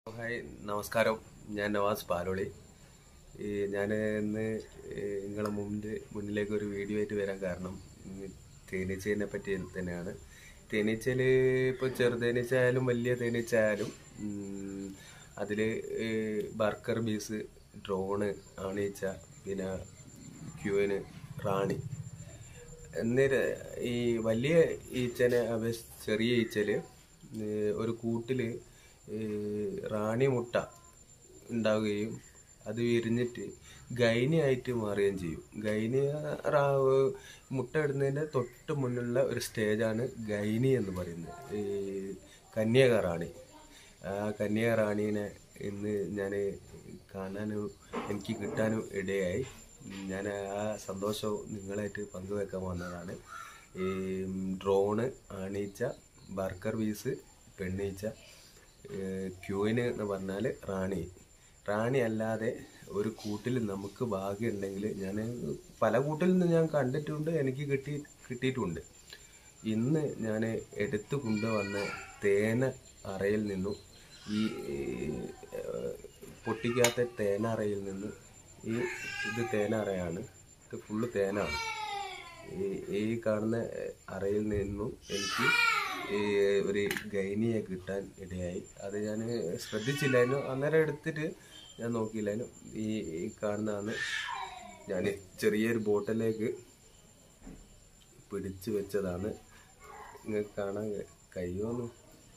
Hi നമസ്കാരം ഞാൻ നവാസ് പാലോളി ഈ ഞാൻ ഇന്ന് നിങ്ങളെ മുന്നിൽ മുന്നിലേക്ക് ഒരു വീഡിയോ ആയിട്ട് വരാൻ കാരണം ഇന്ന് തേനീച്ചയെ പറ്റി തന്നെയാണ് തേനീച്ചയിൽ ഇപ്പോൾ ചെറുതേനീച്ച ആയാലും വലിയ തേനീച്ച ആയാലും അതിൽ ബർക്കർ ബീസ് ഡ്രോണ് ആണീച്ച പിന്നെ ക്യൂന് റാണി എന്നേരം ഈ വലിയ ഈച്ചനെ അപേക്ഷിച്ച് ചെറിയ ഈച്ചല് ഒരു കൂട്ടില് ഈ റാണി മുട്ട ഉണ്ടാവുകയും അത് വിരിഞ്ഞിട്ട് ഗൈനി ആയിട്ട് മാറുകയും ചെയ്യും ഗൈനി റാ- മുട്ട ഇടുന്നതിന്റെ തൊട്ട് മുന്നുള്ള ഒരു സ്റ്റേജാണ് ഗൈനി എന്ന് പറയുന്നത് ഈ കന്യക റാണി ആ കന്യക റാണീനെ ഇന്ന് ഞാൻ കാണാനും എനിക്ക് കിട്ടാനും ഇടയായി ഞാൻ ആ സന്തോഷവും നിങ്ങളായിട്ട് പങ്കുവെക്കാൻ വന്നതാണ് ഈ ഡ്രോണ് ആണീച്ച ബർക്കർ വീസ് പെണ്ണീച്ച ക്യൂന് എന്ന് പറഞ്ഞാൽ റാണി റാണി അല്ലാതെ ഒരു കൂട്ടിൽ നമുക്ക് ഭാഗ്യമുണ്ടെങ്കിൽ ഞാൻ പല കൂട്ടിൽ നിന്ന് ഞാൻ കണ്ടിട്ടുണ്ട് എനിക്ക് കിട്ടി കിട്ടിയിട്ടുണ്ട് ഇന്ന് ഞാൻ എടുത്തു കൊണ്ടുവന്ന തേന അറയിൽ നിന്നും ഈ ഏഹ്, പൊട്ടിക്കാത്ത തേന അറയിൽ നിന്ന് ഈ ഇത് തേന അറയാണ് ഇത് ഫുള്ള് തേനാണ് ഈ ഈ കാണുന്ന അറയിൽ നിന്നും എനിക്ക് ഈ ഒരു ഗൈനിയെ കിട്ടാൻ ഇടയായി അത് ഞാൻ ശ്രദ്ധിച്ചില്ലായിരുന്നു അന്നേരം എടുത്തിട്ട് ഞാൻ നോക്കിയില്ലായിരുന്നു ഈ ഈ കാണുന്നതാണ് ഞാൻ ചെറിയൊരു ബോട്ടിലേക്ക് പിടിച്ചു വെച്ചതാണ് നിങ്ങൾക്ക് കാണാൻ കഴിയുമെന്ന്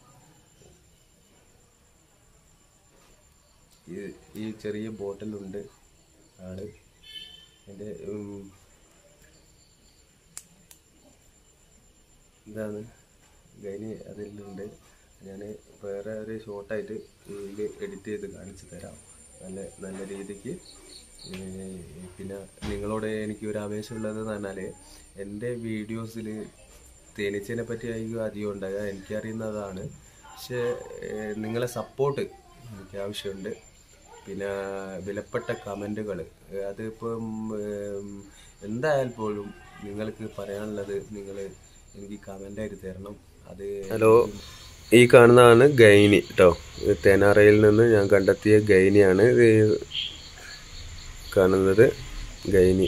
ഈ ഈ ചെറിയ ബോട്ടിലുണ്ട് ആള് എൻ്റെ ഉം, ഇതാണ് ഗൈനി അതിലുണ്ട് ഞാൻ വേറെ ഒരു ഷോർട്ടായിട്ട് ഇതിൽ എഡിറ്റ് ചെയ്ത് കാണിച്ചു തരാം നല്ല നല്ല രീതിക്ക് ഏർ പിന്നെ നിങ്ങളോട് എനിക്ക് ഒരു ആവേശമുള്ളത് എന്ന് പറഞ്ഞാൽ എൻ്റെ വീഡിയോസിൽ തേനീച്ചേനെ പറ്റി ആയിരിക്കും അധികം ഉണ്ടാകുക എനിക്കറിയുന്നതാണ് പക്ഷേ ഏർ നിങ്ങളെ സപ്പോർട്ട് എനിക്ക് ആവശ്യമുണ്ട് പിന്നെ വിലപ്പെട്ട കമൻറ്റുകൾ അതിപ്പം ഏം, എന്തായാലും പോലും നിങ്ങൾക്ക് പറയാനുള്ളത് നിങ്ങൾ എനിക്ക് കമൻ്റായിട്ട് തരണം അത് ഹലോ ഈ കാണുന്നതാണ് ഗൈനി കേട്ടോ തേനാറയിൽ നിന്ന് ഞാൻ കണ്ടെത്തിയ ഗൈനിയാണ് ഇത് കാണുന്നത് ഗൈനി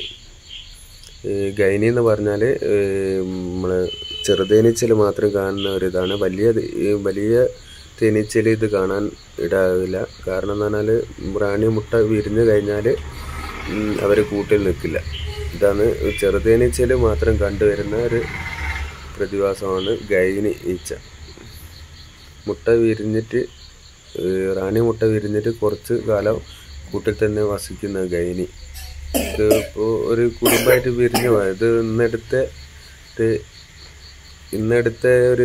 ഈ ഗൈനി എന്ന് പറഞ്ഞാൽ നമ്മൾ ചെറുതേനീച്ചൽ മാത്രം കാണുന്ന ഒരു ഇതാണ് വലിയ ഈ വലിയ തേനീച്ചൽ ഇത് കാണാൻ ഇടാവില്ല കാരണം എന്ന് പറഞ്ഞാൽ റാണി മുട്ട വിരിഞ്ഞു കഴിഞ്ഞാൽ അവർ കൂട്ടിൽ നിൽക്കില്ല ഇതാണ് ചെറുതേനീച്ചൽ മാത്രം കണ്ടുവരുന്ന ഒരു പ്രതിഭാസമാണ് ഗൈനി ഈച്ച മുട്ട വിരിഞ്ഞിട്ട് ഏഹ് റാണി മുട്ട വിരിഞ്ഞിട്ട് കുറച്ച് കാലം കൂട്ടിൽ തന്നെ വസിക്കുന്ന ഗൈനി ഇത് ഇപ്പോൾ ഒരു കുടുംബമായിട്ട് വിരിഞ്ഞു പോയത് ഇന്നെടുത്ത ഇത് ഇന്നെടുത്ത ഒരു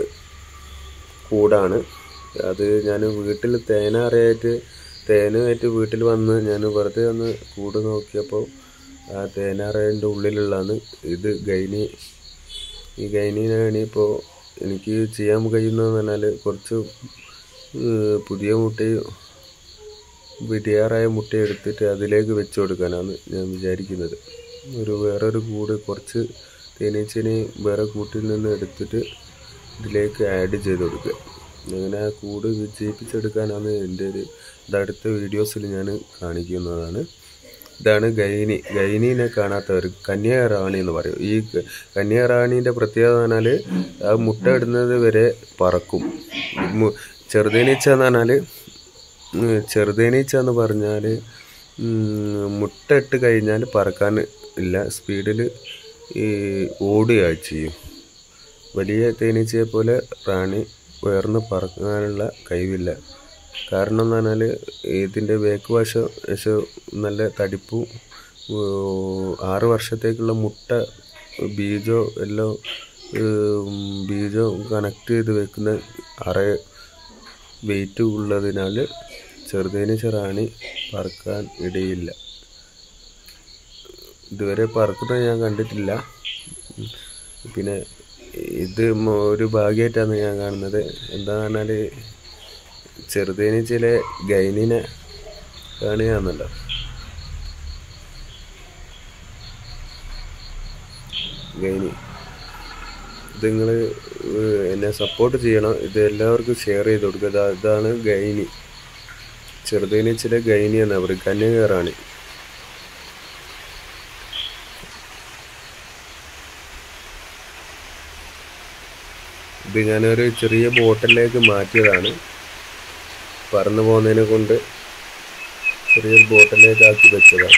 കൂടാണ് അത് ഞാൻ വീട്ടിൽ തേനാറയായിട്ട് തേനുമായിട്ട് വീട്ടിൽ വന്ന് ഞാൻ വെറുതെ ഒന്ന് കൂട് നോക്കിയപ്പോൾ ആ തേനാറയുടെ ഉള്ളിലുള്ളതാണ് ഇത് ഗൈനി ഈ ഗൈനിനാണ് ഇപ്പോൾ എനിക്ക് ചെയ്യാൻ കഴിയുന്നതെന്ന് പറഞ്ഞാൽ കുറച്ച് ഏഹ് പുതിയ മുട്ടയും വിരിയാറായ മുട്ട എടുത്തിട്ട് അതിലേക്ക് വെച്ച് കൊടുക്കാനാണ് ഞാൻ വിചാരിക്കുന്നത് ഒരു വേറൊരു കൂട് കുറച്ച് തേനീച്ചനെ വേറെ കൂട്ടിൽ നിന്ന് എടുത്തിട്ട് ഇതിലേക്ക് ആഡ് ചെയ്ത് കൊടുക്കുക അങ്ങനെ ആ കൂട് വിജയിപ്പിച്ചെടുക്കാനാണ് എൻ്റെ ഒരു ഇതടുത്ത വീഡിയോസിൽ ഞാൻ കാണിക്കുന്നതാണ് ഇതാണ് ഗൈനി ഗൈനീനെ കാണാത്തവർ കന്യാറാണി എന്ന് പറയും ഈ ക- കന്യാറാണീൻ്റെ പ്രത്യേകത എന്ന് പറഞ്ഞാൽ ആ മുട്ട ഇടുന്നത് വരെ പറക്കും മു- ചെറുതേനീച്ച എന്ന് പറഞ്ഞാൽ ഉം, ചെറുതേനീച്ച എന്ന് പറഞ്ഞാൽ മുട്ട ഇട്ട് കഴിഞ്ഞാൽ പറക്കാൻ ഇല്ല സ്പീഡിൽ ഈ ഓടുകയാണ് ചെയ്യും വലിയ തേനീച്ചയെ പോലെ റാണി ഉയർന്ന് പറക്കാനുള്ള കഴിവില്ല കാരണം എന്ന് പറഞ്ഞാൽ ഇതിൻ്റെ ബേക്ക് വശം വശം നല്ല തടിപ്പും ഉം, ആറ് വർഷത്തേക്കുള്ള മുട്ട ബീജോ എല്ലാം ഉം, ബീജോ കണക്ട് ചെയ്ത് വെക്കുന്ന അറ വെയിറ്റ് ഉള്ളതിനാൽ ചെറുതേനീച്ച റാണി പറക്കാൻ ഇടയില്ല ഇതുവരെ പറക്കുന്നത് ഞാൻ കണ്ടിട്ടില്ല ഉം. പിന്നെ ഇത് മ- ഒരു ഭാഗ്യമായിട്ടാണ് ഞാൻ കാണുന്നത് എന്താന്ന് പറഞ്ഞാൽ ചെറുതേനീച്ചയിലെ ഗൈനിനെ കാണുകയാണല്ലോ ഗൈനി ഇത് നിങ്ങൾ എന്നെ സപ്പോർട്ട് ചെയ്യണം ഇത് എല്ലാവർക്കും ഷെയർ ചെയ്ത് കൊടുക്കുക ഇതാ- ഇതാണ് ഗൈനി ചെറുതേനീച്ചിലെ ഗൈനിയാണ് അവർ കന്യകറാണി ഇത് ഞാനൊരു ചെറിയ ബോട്ടിലേക്ക് മാറ്റിയതാണ് പറന്നു പോകുന്നതിനെ കൊണ്ട് ചെറിയൊരു ബോട്ടിലേക്ക് ആക്കി വെച്ചതാണ്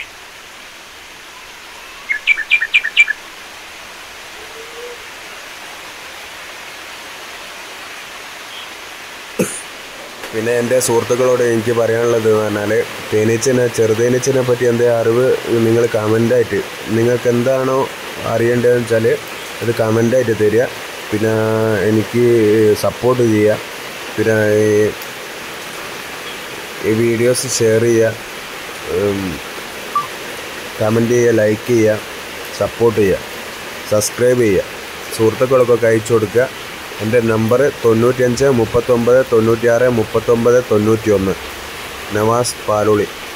പിന്നെ എൻ്റെ സുഹൃത്തുക്കളോട് എനിക്ക് പറയാനുള്ളത് എന്ന് പറഞ്ഞാൽ തേനീച്ചനെ ചെറുതേനീച്ചനെ പറ്റി എൻ്റെ അറിവ് നിങ്ങൾ കമൻ്റായിട്ട് നിങ്ങൾക്ക് എന്താണോ അറിയേണ്ടതെന്ന് വെച്ചാൽ അത് കമൻ്റായിട്ട് തരിക പിന്നെ എനിക്ക് സപ്പോർട്ട് ചെയ്യുക പിന്നെ ഈ- ഈ വീഡിയോസ് ഷെയർ ചെയ്യുക കമൻറ്റ് ചെയ്യുക ലൈക്ക് ചെയ്യുക സപ്പോർട്ട് ചെയ്യുക സബ്സ്ക്രൈബ് ചെയ്യുക സുഹൃത്തുക്കൾക്കൊക്കെ അയച്ചു കൊടുക്കുക എൻ്റെ നമ്പർ തൊണ്ണൂറ്റിയഞ്ച് മുപ്പത്തൊമ്പത് തൊണ്ണൂറ്റിയാറ് മുപ്പത്തൊമ്പത് തൊണ്ണൂറ്റി ഒന്ന് നവാസ് പാലുളി